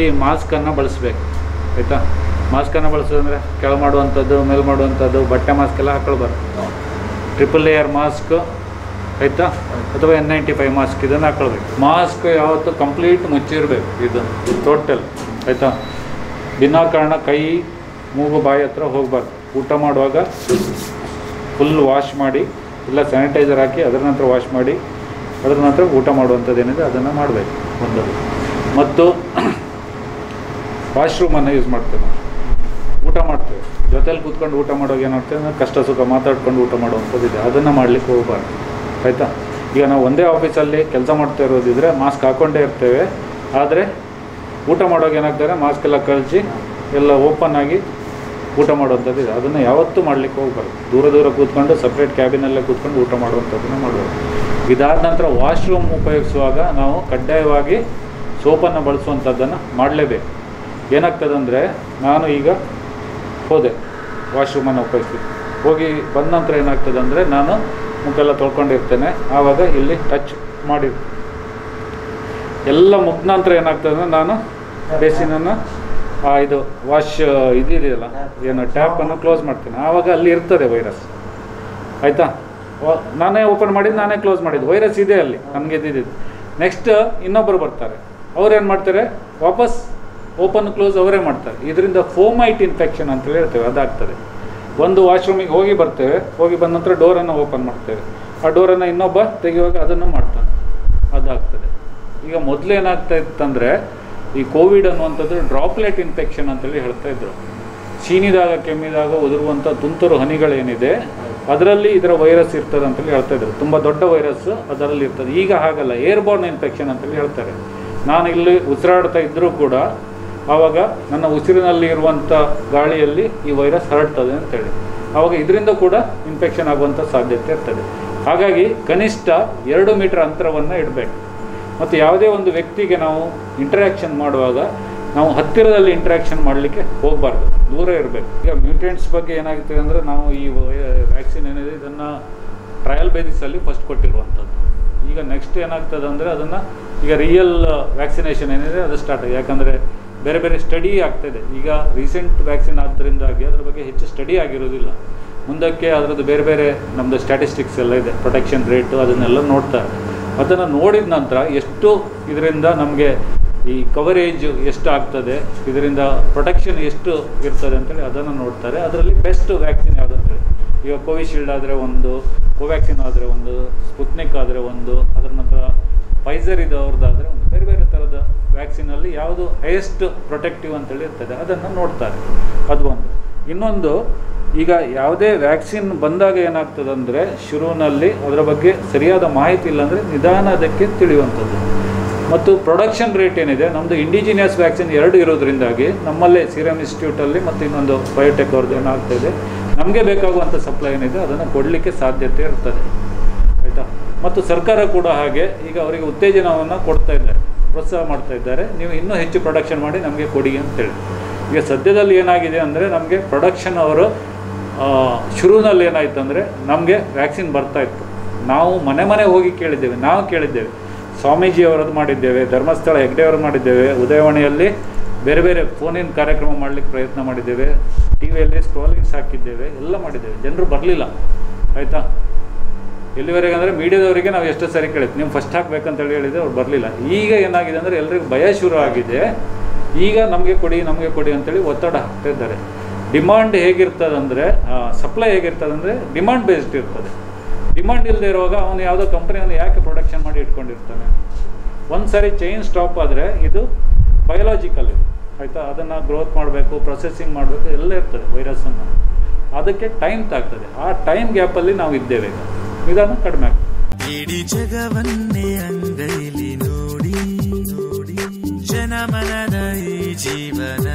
ಇಲ್ಲಿ ಮಾಸ್ಕನ್ನು ಬಳಸಬೇಕು ಆಯಿತಾ ಮಾಸ್ಕನ್ನು ಬಳಸೋದಂದ್ರೆ ಕೆಳ ಮಾಡುವಂಥದ್ದು ಮೇಲ್ ಮಾಡುವಂಥದ್ದು ಬಟ್ಟೆ ಮಾಸ್ಕ್ ಎಲ್ಲ ಹಾಕೊಳ್ಬಾರ್ದು ಟ್ರಿಪಲ್ ಲೇಯರ್ ಮಾಸ್ಕ್ ಆಯಿತಾ ಅಥವಾ ಎನ್ ನೈಂಟಿ ಫೈವ್ ಮಾಸ್ಕ್ ಇದನ್ನು ಹಾಕೊಳ್ಬೇಕು ಮಾಸ್ಕ್ ಯಾವತ್ತು ಕಂಪ್ಲೀಟ್ ಮುಚ್ಚಿರಬೇಕು ಇದು ಟೋಟಲ್ ಆಯಿತಾ ವಿನಾಕಾರಣ ಕೈ ಮೂಗು ಬಾಯಿ ಹತ್ರ ಹೋಗಬಾರ್ದು ಊಟ ಮಾಡುವಾಗ ಫುಲ್ ವಾಶ್ ಮಾಡಿ ಇಲ್ಲ ಸ್ಯಾನಿಟೈಸರ್ ಹಾಕಿ ಅದರ ನಂತರ ವಾಶ್ ಮಾಡಿ ಅದರ ನಂತರ ಊಟ ಮಾಡುವಂಥದ್ದು ಏನಿದೆ ಅದನ್ನು ಮಾಡಬೇಕು ಒಂದು ಮತ್ತು ವಾಶ್ರೂಮನ್ನು ಯೂಸ್ ಮಾಡ್ತೇವೆ ನಾವು ಊಟ ಮಾಡ್ತೇವೆ ಜೊತೆಲಿ ಕೂತ್ಕೊಂಡು ಊಟ ಮಾಡುವಾಗ ಏನಾಗ್ತದೆ ಅಂದ್ರೆ ಕಷ್ಟ ಸುಖ ಮಾತಾಡ್ಕೊಂಡು ಊಟ ಮಾಡುವಂಥದ್ದು ಇದೆ ಅದನ್ನು ಮಾಡಲಿಕ್ಕೆ ಹೋಗಬಾರ್ದು ಆಯಿತಾ ಈಗ ನಾವು ಒಂದೇ ಆಫೀಸಲ್ಲಿ ಕೆಲಸ ಮಾಡ್ತಾ ಇರೋದಿದ್ರೆ ಮಾಸ್ಕ್ ಹಾಕ್ಕೊಂಡೇ ಇರ್ತೇವೆ ಆದರೆ ಊಟ ಮಾಡುವಾಗ ಏನಾಗ್ತಾರೆ ಮಾಸ್ಕ್ ಎಲ್ಲ ಕಳಿಸಿ ಎಲ್ಲ ಓಪನ್ ಆಗಿ ಊಟ ಮಾಡುವಂಥದ್ದು ಇದೆ ಅದನ್ನು ಯಾವತ್ತೂ ಮಾಡಲಿಕ್ಕೆ ಹೋಗಬಾರ್ದು ದೂರ ದೂರ ಕೂತ್ಕೊಂಡು ಸಪ್ರೇಟ್ ಕ್ಯಾಬಿನಲ್ಲೇ ಕೂತ್ಕೊಂಡು ಊಟ ಮಾಡುವಂಥದ್ದನ್ನು ಮಾಡಬೇಕು ಇದಾದ ನಂತರ ವಾಶ್ರೂಮ್ ಉಪಯೋಗಿಸುವಾಗ ನಾವು ಕಡ್ಡಾಯವಾಗಿ ಸೋಪನ್ನು ಬಳಸುವಂಥದ್ದನ್ನು ಮಾಡಲೇಬೇಕು ಏನಾಗ್ತದಂದರೆ ನಾನು ಈಗ ಹೋದೆ ವಾಶ್ರೂಮನ್ನು ಉಪಯೋಗಿಸಿ ಹೋಗಿ ಬಂದ ನಂತರ ಏನಾಗ್ತದೆ ಅಂದರೆ ನಾನು ಮುಖೆಲ್ಲ ತೊಳ್ಕೊಂಡಿರ್ತೇನೆ ಆವಾಗ ಇಲ್ಲಿ ಟಚ್ ಮಾಡಿ ಎಲ್ಲ ಮುಗ್ದ ನಂತರ ಏನಾಗ್ತದೆ ಅಂದರೆ ನಾನು ಬೇಸಿನನ್ನು ಆ ಇದು ವಾಶ್ ಇದಿದೆಯಲ್ಲ ಏನು ಟ್ಯಾಪನ್ನು ಕ್ಲೋಸ್ ಮಾಡ್ತೇನೆ ಆವಾಗ ಅಲ್ಲಿ ಇರ್ತದೆ ವೈರಸ್ ಆಯಿತಾ ನಾನೇ ಓಪನ್ ಮಾಡಿದ್ದು ನಾನೇ ಕ್ಲೋಸ್ ಮಾಡಿದ್ದು ವೈರಸ್ ಇದೆ ಅಲ್ಲಿ ನನಗೆ ಇದ್ದಿದ್ದು ನೆಕ್ಸ್ಟ್ ಇನ್ನೊಬ್ಬರು ಬರ್ತಾರೆ ಅವ್ರು ಏನು ಮಾಡ್ತಾರೆ ವಾಪಸ್ ಓಪನ್ ಕ್ಲೋಸ್ ಅವರೇ ಮಾಡ್ತಾರೆ ಇದರಿಂದ ಫೋಮೈಟ್ ಇನ್ಫೆಕ್ಷನ್ ಅಂತ ಹೇಳ್ತೇವೆ ಅದಾಗ್ತದೆ ಒಂದು ವಾಶ್ರೂಮಿಗೆ ಹೋಗಿ ಬರ್ತೇವೆ ಹೋಗಿ ಬಂದ ನಂತರ ಡೋರನ್ನು ಓಪನ್ ಮಾಡ್ತೇವೆ ಆ ಡೋರನ್ನು ಇನ್ನೊಬ್ಬ ತೆಗೆಯುವಾಗ ಅದನ್ನು ಮಾಡ್ತಾನೆ ಅದಾಗ್ತದೆ ಈಗ ಮೊದಲು ಏನಾಗ್ತಾ ಇತ್ತಂದರೆ ಈ ಕೋವಿಡ್ ಅನ್ನುವಂಥದ್ದು ಡ್ರಾಪ್ಲೆಟ್ ಇನ್ಫೆಕ್ಷನ್ ಅಂತೇಳಿ ಹೇಳ್ತಾ ಇದ್ರು ಚೀನಿದಾಗ ಕೆಮ್ಮಿದಾಗ ಉದುರುವಂಥ ತುಂತುರು ಹನಿಗಳೇನಿದೆ ಅದರಲ್ಲಿ ಇದರ ವೈರಸ್ ಇರ್ತದೆ ಅಂತೇಳಿ ಹೇಳ್ತಾ ಇದ್ರು ತುಂಬ ದೊಡ್ಡ ವೈರಸ್ ಅದರಲ್ಲಿ ಇರ್ತದೆ ಈಗ ಹಾಗಲ್ಲ ಏರ್ಬೋರ್ನ್ ಇನ್ಫೆಕ್ಷನ್ ಅಂತೇಳಿ ಹೇಳ್ತಾರೆ ನಾನು ಇಲ್ಲಿ ಉಸಿರಾಡ್ತಾ ಇದ್ದರೂ ಕೂಡ ಆವಾಗ ನನ್ನ ಉಸಿರಿನಲ್ಲಿ ಇರುವಂಥ ಗಾಳಿಯಲ್ಲಿ ಈ ವೈರಸ್ ಹರಡ್ತದೆ ಅಂತೇಳಿ ಆವಾಗ ಇದರಿಂದ ಕೂಡ ಇನ್ಫೆಕ್ಷನ್ ಆಗುವಂಥ ಸಾಧ್ಯತೆ ಇರ್ತದೆ ಹಾಗಾಗಿ ಕನಿಷ್ಠ ಎರಡು ಮೀಟರ್ ಅಂತರವನ್ನು ಇಡಬೇಕು ಮತ್ತು ಯಾವುದೇ ಒಂದು ವ್ಯಕ್ತಿಗೆ ನಾವು ಇಂಟ್ರ್ಯಾಕ್ಷನ್ ಮಾಡುವಾಗ ನಾವು ಹತ್ತಿರದಲ್ಲಿ ಇಂಟ್ರ್ಯಾಕ್ಷನ್ ಮಾಡಲಿಕ್ಕೆ ಹೋಗಬಾರ್ದು ದೂರ ಇರಬೇಕು ಈಗ ಮ್ಯೂಟೆಂಟ್ಸ್ ಬಗ್ಗೆ ಏನಾಗ್ತದೆ ಅಂದರೆ ನಾವು ಈ ವ್ಯಾಕ್ಸಿನ್ ಏನಿದೆ ಇದನ್ನು ಟ್ರಯಲ್ ಬೇಸಿಸಲ್ಲಿ ಫಸ್ಟ್ ಕೊಟ್ಟಿರುವಂಥದ್ದು ಈಗ ನೆಕ್ಸ್ಟ್ ಏನಾಗ್ತದೆ ಅಂದರೆ ಅದನ್ನು ಈಗ ರಿಯಲ್ ವ್ಯಾಕ್ಸಿನೇಷನ್ ಏನಿದೆ ಅದು ಸ್ಟಾರ್ಟ್ ಆಗಿದೆ ಯಾಕಂದರೆ ಬೇರೆ ಬೇರೆ ಸ್ಟಡಿ ಆಗ್ತಾಯಿದೆ ಈಗ ರೀಸೆಂಟ್ ವ್ಯಾಕ್ಸಿನ್ ಆದ್ದರಿಂದಾಗಿ ಅದ್ರ ಬಗ್ಗೆ ಹೆಚ್ಚು ಸ್ಟಡಿ ಆಗಿರೋದಿಲ್ಲ ಮುಂದಕ್ಕೆ ಅದರದ್ದು ಬೇರೆ ಬೇರೆ ನಮ್ಮದು ಸ್ಟ್ಯಾಟಿಸ್ಟಿಕ್ಸ್ ಎಲ್ಲ ಇದೆ ಪ್ರೊಟೆಕ್ಷನ್ ರೇಟು ಅದನ್ನೆಲ್ಲ ನೋಡ್ತಾರೆ ಅದನ್ನು ನೋಡಿದ ನಂತರ ಎಷ್ಟು ಇದರಿಂದ ನಮಗೆ ಈ ಕವರೇಜ್ ಎಷ್ಟು ಆಗ್ತದೆ ಇದರಿಂದ ಪ್ರೊಟೆಕ್ಷನ್ ಎಷ್ಟು ಇರ್ತದೆ ಅಂತೇಳಿ ಅದನ್ನು ನೋಡ್ತಾರೆ ಅದರಲ್ಲಿ ಬೆಸ್ಟ್ ವ್ಯಾಕ್ಸಿನ್ ಯಾವುದು ಅಂತೇಳಿ ಈಗ ಕೋವಿಶೀಲ್ಡ್ ಆದರೆ ಒಂದು ಕೋವ್ಯಾಕ್ಸಿನ್ ಆದರೆ ಒಂದು ಸ್ಪುಟ್ನಿಕ್ ಆದರೆ ಒಂದು ಅದರ ನಂತರ ಫೈಸರ್ ಇದ್ದವ್ರದ್ದಾದರೆ ಒಂದು ಬೇರೆ ಬೇರೆ ಥರದ ವ್ಯಾಕ್ಸಿನಲ್ಲಿ ಯಾವುದು ಹೈಯೆಸ್ಟ್ ಪ್ರೊಟೆಕ್ಟಿವ್ ಅಂತೇಳಿ ಇರ್ತದೆ ಅದನ್ನು ನೋಡ್ತಾರೆ ಅದು ಒಂದು ಇನ್ನೊಂದು ಈಗ ಯಾವುದೇ ವ್ಯಾಕ್ಸಿನ್ ಬಂದಾಗ ಏನಾಗ್ತದೆ ಅಂದರೆ ಶುರುವಿನಲ್ಲಿ ಅದರ ಬಗ್ಗೆ ಸರಿಯಾದ ಮಾಹಿತಿ ಇಲ್ಲಾಂದರೆ ನಿಧಾನ ಅದಕ್ಕೆ ತಿಳಿಯುವಂಥದ್ದು ಮತ್ತು ಪ್ರೊಡಕ್ಷನ್ ರೇಟ್ ಏನಿದೆ ನಮ್ಮದು ಇಂಡಿಜಿನಿಯಸ್ ವ್ಯಾಕ್ಸಿನ್ ಎರಡು ಇರೋದ್ರಿಂದಾಗಿ ನಮ್ಮಲ್ಲೇ ಸೀರಮ್ ಇನ್ಸ್ಟಿಟ್ಯೂಟಲ್ಲಿ ಮತ್ತು ಇನ್ನೊಂದು ಬಯೋಟೆಕ್ ಅವ್ರದ್ದು ಏನಾಗ್ತಾ ಇದೆ ನಮಗೆ ಬೇಕಾಗುವಂಥ ಸಪ್ಲೈ ಏನಿದೆ ಅದನ್ನು ಕೊಡಲಿಕ್ಕೆ ಸಾಧ್ಯತೆ ಇರ್ತದೆ ಆಯಿತಾ ಮತ್ತು ಸರ್ಕಾರ ಕೂಡ ಹಾಗೆ ಈಗ ಅವರಿಗೆ ಉತ್ತೇಜನವನ್ನು ಕೊಡ್ತಾ ಇದ್ದಾರೆ ಪ್ರೋತ್ಸಾಹ ಮಾಡ್ತಾ ಇದ್ದಾರೆ ನೀವು ಇನ್ನೂ ಹೆಚ್ಚು ಪ್ರೊಡಕ್ಷನ್ ಮಾಡಿ ನಮಗೆ ಕೊಡಿ ಅಂತೇಳಿ ಈಗ ಸದ್ಯದಲ್ಲಿ ಏನಾಗಿದೆ ಅಂದರೆ ನಮಗೆ ಪ್ರೊಡಕ್ಷನ್ ಅವರು ಶುರುವಿನಲ್ಲಿ ಏನಾಯ್ತು ಅಂದರೆ ನಮಗೆ ವ್ಯಾಕ್ಸಿನ್ ಬರ್ತಾ ಇತ್ತು ನಾವು ಮನೆ ಮನೆ ಹೋಗಿ ಕೇಳಿದ್ದೇವೆ ನಾವು ಕೇಳಿದ್ದೇವೆ ಸ್ವಾಮೀಜಿ ಅವರದ್ದು ಮಾಡಿದ್ದೇವೆ ಧರ್ಮಸ್ಥಳ ಹೆಗ್ಡೆ ಅವ್ರದ್ದು ಮಾಡಿದ್ದೇವೆ ಉದಯವಾಣಿಯಲ್ಲಿ ಬೇರೆ ಬೇರೆ ಫೋನಿನ ಕಾರ್ಯಕ್ರಮ ಮಾಡಲಿಕ್ಕೆ ಪ್ರಯತ್ನ ಮಾಡಿದ್ದೇವೆ ಟಿ ವಿಯಲ್ಲಿ ಸ್ಕ್ರಾಲಿಂಗ್ಸ್ ಹಾಕಿದ್ದೇವೆ ಎಲ್ಲ ಮಾಡಿದ್ದೇವೆ ಜನರು ಬರಲಿಲ್ಲ ಆಯಿತಾ ಎಲ್ಲಿವರೆಗೆ ಅಂದರೆ ಮೀಡಿಯಾದವರಿಗೆ ನಾವು ಎಷ್ಟು ಸರಿ ಕೇಳಿದ್ವಿ ನೀವು ಫಸ್ಟ್ ಹಾಕ್ಬೇಕಂತೇಳಿ ಹೇಳಿದ್ರೆ ಅವ್ರು ಬರಲಿಲ್ಲ ಈಗ ಏನಾಗಿದೆ ಅಂದರೆ ಎಲ್ರಿಗೂ ಭಯ ಶುರು ಆಗಿದೆ ಈಗ ನಮಗೆ ಕೊಡಿ ನಮಗೆ ಕೊಡಿ ಅಂತೇಳಿ ಒತ್ತಡ ಹಾಕ್ತಾ ಇದ್ದಾರೆ ಡಿಮಾಂಡ್ ಹೇಗಿರ್ತದೆ ಅಂದರೆ ಸಪ್ಲೈ ಹೇಗಿರ್ತದೆ ಅಂದರೆ ಡಿಮಾಂಡ್ ಬೇಸ್ಡ್ ಇರ್ತದೆ ಡಿಮಾಂಡ್ ಇಲ್ಲದೆ ಇರುವಾಗ ಅವನು ಯಾವುದೋ ಕಂಪ್ನಿಯನ್ನು ಯಾಕೆ ಪ್ರೊಡಕ್ಷನ್ ಮಾಡಿ ಇಟ್ಕೊಂಡಿರ್ತಾನೆ ಒಂದು ಸಾರಿ ಚೈನ್ ಸ್ಟಾಪ್ ಆದರೆ ಇದು ಬಯೋಲಾಜಿಕಲ್ ಇದು ಆಯಿತಾ ಅದನ್ನು ಗ್ರೋತ್ ಮಾಡಬೇಕು ಪ್ರೊಸೆಸಿಂಗ್ ಮಾಡಬೇಕು ಎಲ್ಲ ಇರ್ತದೆ ವೈರಸ್ಸನ್ನು ಅದಕ್ಕೆ ಟೈಮ್ ತಾಗ್ತದೆ ಆ ಟೈಮ್ ಗ್ಯಾಪಲ್ಲಿ ನಾವು ಇದ್ದೇವೆ ಈಗ ನಿಧಾನ ಕಡಿಮೆ ಆಗ್ತದೆ ಇಡೀ ಜಗವನ್ನೇ ಅಂಗೈಲಿ ನೋಡಿ ನೋಡಿ ಜನಮನದ ಈ ಜೀವನ